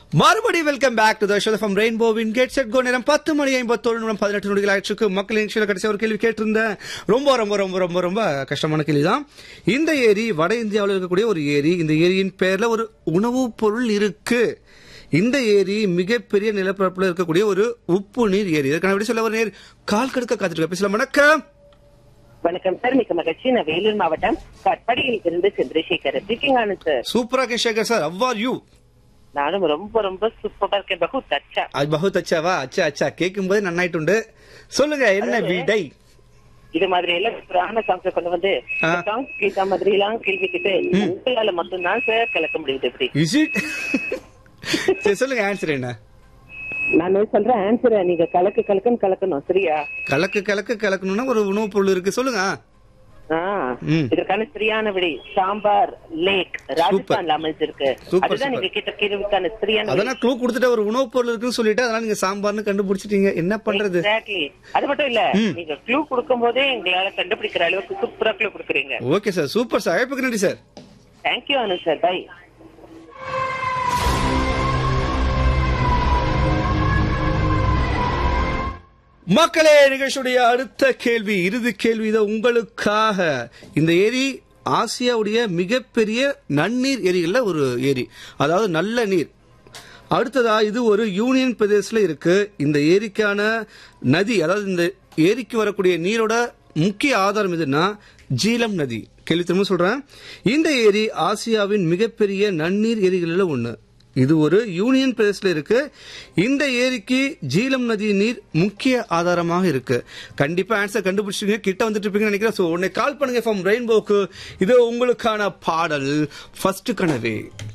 மறுபடியும் welcome back to the show from ரெயின்போவின் get set go நேரம் பத்து மணி ஐம்பத்தோரு நிமிடம் பதினெட்டு நொடிகள் ஆயிடுச்சு மக்கள் நிகழ்ச்சியில் கடைசி ஒரு கேள்வி கேட்டிருந்தேன் ரொம்ப ரொம்ப ரொம்ப ரொம்ப ரொம்ப கஷ்டமான கேள்வி தான் இந்த ஏரி வட இந்தியாவில் இருக்கக்கூடிய ஒரு ஏரி இந்த ஏரியின் பேர்ல ஒரு உணவுப் பொருள் இருக்கு இந்த ஏரி மிகப்பெரிய நிலப்பரப்புல இருக்கக்கூடிய ஒரு உப்பு நீர் ஏரி இதற்கான எப்படி சொல்ல ஒரு நேர் கால் கடுக்க காத்துட்டு பேசலாம் வணக்கம் வணக்கம் சார் மிக்க மகிழ்ச்சி நான் வேலூர் மாவட்டம் கட்படியில் இருந்து சந்திரசேகர் இருக்கீங்க சார் சூப்பரா கேஷேகர் சார் அவ்வார் யூ நானும் ரொம்ப ரொம்ப சூப்பரா இருக்கேன் பகு தச்சா அது பகுத் அச்சாவா அச்சா அச்சா கேட்கும் போது நன்னாயிட்டுண்டு சொல்லுங்க என்ன விடை இது மாதிரி எல்லாம் புராண சாங்ஸ் கொண்டு வந்து ஆ. சாங்ஸ் கேட்ட மாதிரி எல்லாம் கேள்வி கேட்டு உங்களால மட்டும்தான் சார் கலக்க முடியுது இப்படி இஸ் இட் சரி சொல்லுங்க ஆன்சர் என்ன நான் சொல்றேன் ஆன்சர் நீங்க கலக்கு கலக்குன்னு கலக்கணும் சரியா கலக்கு கலக்கு கலக்கணும்னா ஒரு உணவுப் பொருள் இருக்கு சொல்லுங்க ஆ, ம். இதற்கான சரியான விடை சாம்பார் லேக் ராஜஸ்தான்ல அமைஞ்சிருக்கு சூப்பர், அதுதான் நீங்க கேட்ட கேள்விக்கான சரியான விடை. அதான் க்ளூ கொடுத்துட்டு ஒரு உணவுப் பொருள் இருக்குன்னு சொல்லிட்டு அதனால நீங்க சாம்பார்னு கண்டுபிடிச்சிட்டீங்க என்ன பண்றது Exactly. அது மட்டும் இல்ல நீங்க க்ளூ கொடுக்கும் போதே எங்களால கண்டுபிடிக்கிற அளவுக்கு சூப்பரா க்ளூ கொடுக்குறீங்க ஓகே சார் சூப்பர் சார் அழைப்புக்கு நன்றி sir thank you Anu sir bye மக்களே நிகழ்ச்சியுடைய அடுத்த கேள்வி இறுதி கேள்வி இது உங்களுக்காக இந்த ஏரி ஆசியாவுடைய மிகப்பெரிய நன்னீர் ஏரிகள்ல ஒரு ஏரி அதாவது நல்ல நீர் அடுத்ததா இது ஒரு யூனியன் பிரதேசத்துல இருக்கு இந்த ஏரிக்கான நதி அதாவது இந்த ஏரிக்கு வரக்கூடிய நீரோட முக்கிய ஆதாரம் எதுன்னா ஜீலம் நதி கேள்வி திரும்ப சொல்றேன் இந்த ஏரி ஆசியாவின் மிகப்பெரிய நன்னீர் ஏரிகளில் ஒண்ணு இது ஒரு யூனியன் பிரதேசத்துல இருக்கு இந்த ஏரிக்கு ஜீலம் நதி நீர் முக்கிய ஆதாரமாக இருக்கு கண்டிப்பா ஆன்சர் கண்டுபிடிச்சிங்க கிட்ட வந்துட்டு இருப்பீங்கன்னு நினைக்கிறேன் ஸோ உன்னை கால் பண்ணுங்க ஃப்ரம் ரெயின்போக்கு இது உங்களுக்கான பாடல் ஃபர்ஸ்ட் கனவே